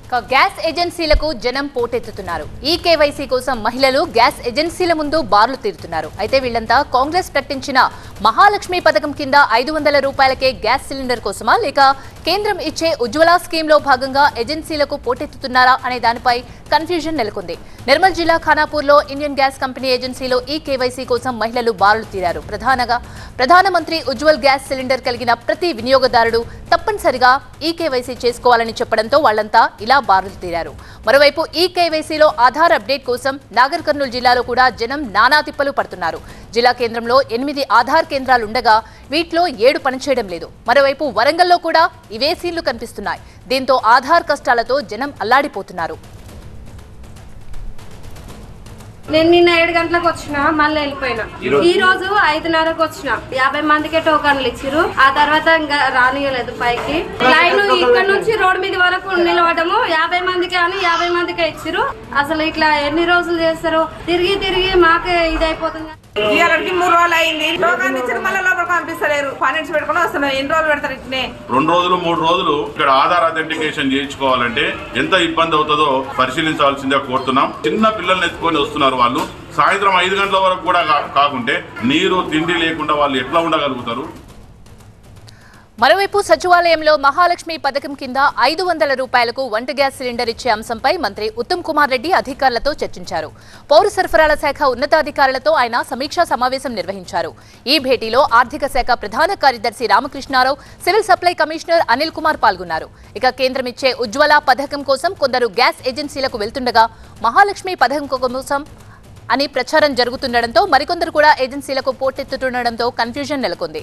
ఇక గ్యాస్ ఏజెన్సీలకు జనం పోటెత్తుతున్నారు ఈ కేవైసీ కోసం మహిళలు గ్యాస్ ఏజెన్సీల ముందు బార్లు తీరుతున్నారు అయితే వీళ్ళంతా కాంగ్రెస్ ప్రకటించిన మహాలక్ష్మి పథకం కింద ఐదు వందల రూపాయలకే గ్యాస్ సిలిండర్ కోసమా లేక కేంద్రం ఇచ్చే ఉజ్వల స్కీమ్ లో భాగంగా ఏజెన్సీలకు పోటెత్తుతున్నారా అనే దానిపై కన్ఫ్యూజన్ నెలకొంది నిర్మల్ జిల్లా ఖానాపూర్లో ఇండియన్ గ్యాస్ కంపెనీ ఏజెన్సీలో ఈ కేవైసీ కోసం మహిళలు బారులు తీరారు ప్రధానంగా ప్రధానమంత్రి ఉజ్వల్ గ్యాస్ సిలిండర్ కలిగిన ప్రతి వినియోగదారుడు తప్పనిసరిగా ఈ కేవైసీ చేసుకోవాలని చెప్పడంతో వాళ్లంతా ఇలా బారులు తీరారు మరోవైపు ఈ కేవైసీలో ఆధార్ అప్డేట్ కోసం నాగర్ కర్నూలు జిల్లాలో కూడా జనం నానా తిప్పలు పడుతున్నారు జిల్లా కేంద్రంలో ఎనిమిది ఆధార్ కేంద్రాలు ఉండగా వీటిలో ఏడు పనిచేయడం లేదు మరోవైపు వరంగల్లో కూడా ఇవే సీన్లు కనిపిస్తున్నాయి దీంతో ఆధార్ కష్టాలతో జనం అల్లాడిపోతున్నారు నేను నిన్న ఏడు గంటలకు వచ్చిన మళ్ళీ వెళ్ళిపోయినా ఈ రోజు ఐదున్నరకు వచ్చిన యాభై మందికే టోకన్లు ఇచ్చిరు ఆ తర్వాత ఇంకా రానియలేదు పైకి లైన్ ఇక్కడ నుంచి రోడ్ మీద వరకు నిలబడము యాభై మందికి అని యాభై మందికే ఇచ్చిరు అసలు ఇట్లా ఎన్ని రోజులు చేస్తారు తిరిగి తిరిగి మాకే ఇదైపోతుంది ఇవాళకి మూడు రోజులు అయింది టోకన్ ఇచ్చిన మళ్ళీ లోపలికి పంపిస్తలేరు పన్నెండు పెట్టుకుని వస్తున్నాయి ఎన్ని రోజులు పెడతారు ఇట్నే రెండు రోజులు మూడు రోజులు ఇక్కడ ఆధార్ అథెంటికేషన్ చేయించుకోవాలంటే ఎంత ఇబ్బంది అవుతుందో పరిశీలించాల్సిందే కోరుతున్నాం చిన్న పిల్లల్ని ఎత్తుకొని వస్తున్నారు వాళ్ళు సాయంత్రం ఐదు గంటల వరకు కూడా కా- కాకుంటే నీరు తిండి లేకుండా వాళ్ళు ఎట్లా ఉండగలుగుతారు మరోవైపు సచివాలయంలో మహాలక్ష్మి పథకం కింద ఐదు వందల రూపాయలకు వంట గ్యాస్ సిలిండర్ ఇచ్చే అంశంపై మంత్రి ఉత్తమ్ కుమార్ రెడ్డి అధికారులతో చర్చించారు పౌర సరఫరాల శాఖ ఉన్నతాధికారులతో ఆయన సమీక్షా సమావేశం నిర్వహించారు ఈ భేటీలో ఆర్థిక శాఖ ప్రధాన కార్యదర్శి Ramakrishna Rao civil supply commissioner Anil Kumar పాల్గొన్నారు ఇక కేంద్రం ఇచ్చే ఉజ్వల పథకం కోసం కొందరు గ్యాస్ ఏజెన్సీలకు వెళ్తుండగా మహాలక్ష్మి పథకం కోసం అని ప్రచారం జరుగుతుండటంతో మరికొందరు కూడా ఏజెన్సీలకు పోటెత్తుతుండటంతో కన్ఫ్యూజన్ నెలకొంది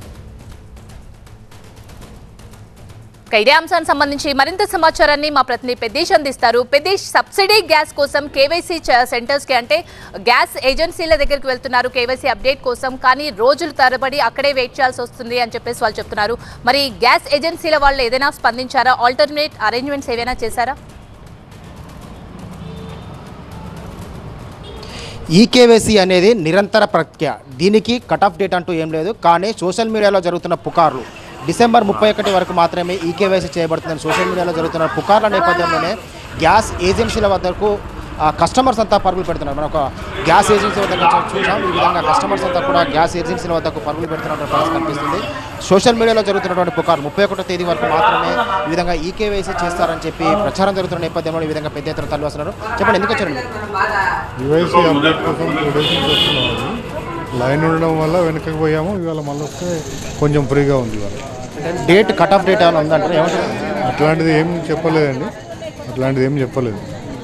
ఇక ఇదే అంశానికి సంబంధించి మరింత సమాచారాన్ని మా ప్రతినిధి పెద్దేశ్ అందిస్తారు పెద్దేశ్ సబ్సిడీ గ్యాస్ కోసం కేవైసీ సెంటర్స్ కి అంటే గ్యాస్ ఏజెన్సీల దగ్గరికి వెళ్తున్నారు కేవైసీ అప్డేట్ కోసం కానీ రోజులు తరబడి అక్కడే వెయిట్ చేయాల్సి వస్తుంది అని చెప్పేసి వాళ్ళు చెప్తున్నారు మరి గ్యాస్ ఏజెన్సీల వాళ్ళు ఏదైనా స్పందించారా ఆల్టర్నేట్ అరేంజ్మెంట్స్ ఏవైనా చేశారా ఈకేవైసీ అనేది నిరంతర ప్రక్రియ దీనికి కట్ ఆఫ్ డేట్ అంటూ ఏం లేదు కానీ సోషల్ మీడియాలో జరుగుతున్న పుకార్లు డిసెంబర్ ముప్పై ఒకటి వరకు మాత్రమే ఈకేవైసీ చేయబడుతుందని సోషల్ మీడియాలో జరుగుతున్న పుకార్ల నేపథ్యంలోనే గ్యాస్ ఏజెన్సీల వద్దకు ఆ, కస్టమర్స్ అంతా పరుగులు పెడుతున్నారు మనం ఒక గ్యాస్ ఏజెన్సీ వద్ద నుంచి చూసాం ఈ విధంగా కస్టమర్స్ అంతా కూడా గ్యాస్ ఏజెన్సీల వద్దకు పరుగులు పెడుతున్నటువంటి పరిస్థితి కనిపిస్తుంది సోషల్ మీడియాలో జరుగుతున్నటువంటి పుకార్లు ముప్పై ఒకటో తేదీ వరకు మాత్రమే ఈ విధంగా ఈకేవైసీ చేస్తారని చెప్పి ప్రచారం జరుగుతున్న నేపథ్యంలో ఈ విధంగా పెద్ద ఎత్తున తల్లి వస్తున్నారు చెప్పండి ఎందుకు వచ్చారండి యువైసీ అప్డేట్ కోసం టూ డేస్ నుంచి వస్తున్నాము లైన్ ఉండడం వల్ల వెనకకి పోయాము ఇవాళ మళ్ళీ వస్తే కొంచెం ఫ్రీగా ఉంది ఇవాళ డేట్ కట్ ఆఫ్ డేట్ ఏమైనా ఉందంటారు ఏమంటారు అట్లాంటిది ఏం చెప్పలేదండి అట్లాంటిది ఏం చెప్పలేదు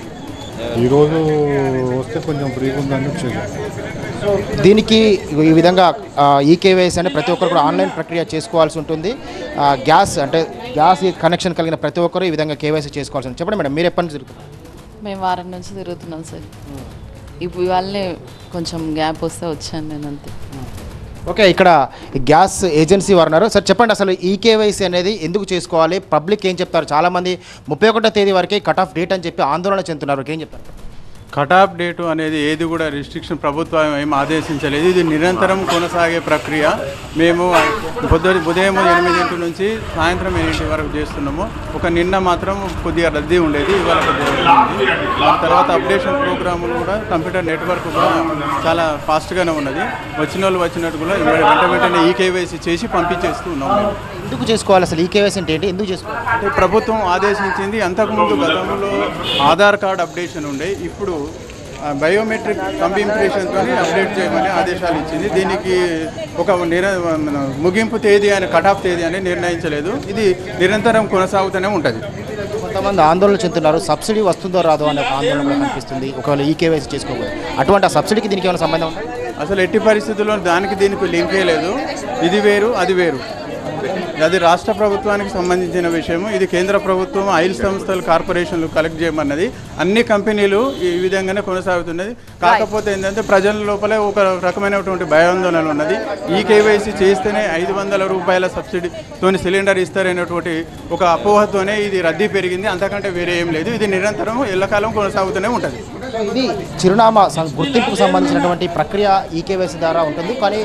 ఈరోజు వస్తే కొంచెం ఫ్రీగా ఉందని వచ్చేసాను దీనికి ఈ విధంగా ఈకేవైసీ అంటే ప్రతి ఒక్కరు కూడా ఆన్లైన్ ప్రక్రియ చేసుకోవాల్సి ఉంటుంది ఆ, గ్యాస్ అంటే గ్యాస్ కనెక్షన్ కలిగిన ప్రతి ఒక్కరు ఈ విధంగా కేవైసీ చేసుకోవాల్సి ఉంటుంది చెప్పండి మేడం మీరు ఎప్పటి నుంచి జరుగుతుంది మేము వారం నుంచి తిరుగుతున్నాం సార్ ఇప్పుడు ఇవాళనే కొంచెం గ్యాప్ వస్తే వచ్చాను నేను అంతే ఓకే ఇక్కడ ఈ గ్యాస్ ఏజెన్సీ వారు ఉన్నారు సార్ చెప్పండి అసలు ఈ కేవైసీ అనేది ఎందుకు చేసుకోవాలి పబ్లిక్ ఏం చెప్తారు చాలామంది ముప్పై ఒకటో తేదీ వరకే కట్ ఆఫ్ డేట్ అని చెప్పి ఆందోళన చెందుతున్నారు ఏం చెప్తారు కట్ ఆఫ్ డేటు అనేది ఏది కూడా రిస్ట్రిక్షన్ ప్రభుత్వం ఏం ఆదేశించలేదు ఇది నిరంతరం కొనసాగే ప్రక్రియ మేము పొద్దు ఉదయం ఎనిమిదింటి నుంచి సాయంత్రం ఎనిమిది వరకు చేస్తున్నాము ఒక నిన్న మాత్రం కొద్దిగా రద్దీ ఉండేది ఇవాళ కొద్దిగా రద్దీ ఉంది దాని తర్వాత అప్డేషన్ ప్రోగ్రాములు కూడా కంప్యూటర్ నెట్వర్క్ కూడా చాలా ఫాస్ట్గానే ఉన్నది వచ్చిన వాళ్ళు వచ్చినట్టు కూడా వెంట వెంటనే ఈ కేవైసీ చేసి పంపించేస్తూ ఉన్నాం మేము ఎందుకు చేసుకోవాలి అసలు ఈ కేవైసీ అంటే ఏంటి ఎందుకు చేసుకోవాలి అంటే ప్రభుత్వం ఆదేశించింది అంతకుముందు గతంలో ఆధార్ కార్డ్ అప్డేషన్ ఉండే ఇప్పుడు ఆ, బయోమెట్రిక్ కంపింప్రేషన్తో అప్డేట్ చేయమని ఆదేశాలు ఇచ్చింది దీనికి ఒక నిర మన ముగింపు తేదీ అని కట్ ఆఫ్ తేదీ అని నిర్ణయించలేదు ఇది నిరంతరం కొనసాగుతూనే ఉంటుంది కొంతమంది ఆందోళన చెందుతున్నారు సబ్సిడీ వస్తుందో రాదో అనే ఒక ఆందోళన కూడా కనిపిస్తుంది ఒకవేళ ఈ కేవైసీ చేసుకోకూడదు అటువంటి ఆ సబ్సిడీకి దీనికి ఏమైనా సంబంధం ఉందా అసలు ఎట్టి పరిస్థితుల్లో దానికి దీనికి లింకే లేదు ఇది వేరు అది వేరు అది రాష్ట్ర ప్రభుత్వానికి సంబంధించిన విషయము ఇది కేంద్ర ప్రభుత్వం ఆయిల్ సంస్థలు కార్పొరేషన్లు కలెక్ట్ చేయమన్నది అన్ని కంపెనీలు ఈ విధంగానే కొనసాగుతున్నది కాకపోతే ఏంటంటే ప్రజల లోపలే ఒక రకమైనటువంటి భయాందోళన ఉన్నది ఈ కేవైసీ చేస్తేనే ఐదు వందల రూపాయల సబ్సిడీతోని సిలిండర్ ఇస్తారనేటువంటి ఒక అపోహతోనే ఇది రద్దీ పెరిగింది అంతకంటే వేరే ఏం లేదు ఇది నిరంతరం ఎల్లకాలం కొనసాగుతూనే ఉంటుంది ఇది చిరునామా సం- గుర్తింపుకు సంబంధించినటువంటి ప్రక్రియ ఈ కేవైసీ ద్వారా ఉంటుంది కానీ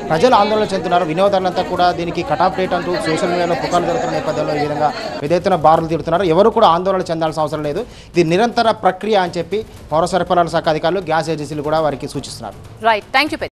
ప్రజలు ఆందోళన చెందుతున్నారు వినియోగదారులంతా కూడా దీనికి కట్ ఆఫ్ డేట్ అంటూ సోషల్ మీడియాలో పుకార్లు జరుగుతున్న నేపథ్యంలో ఈ విధంగా పెద్ద ఎత్తున బారులు తిడుతున్నారు ఎవరు కూడా ఆందోళన చెందాల్సిన అవసరం లేదు ఇది నిరంతర ప్రక్రియ అని చెప్పి పౌర సరఫరాల శాఖ అధికారులు గ్యాస్ ఏజెన్సీలు కూడా వారికి సూచిస్తున్నారు రైట్ థ్యాంక్ యూ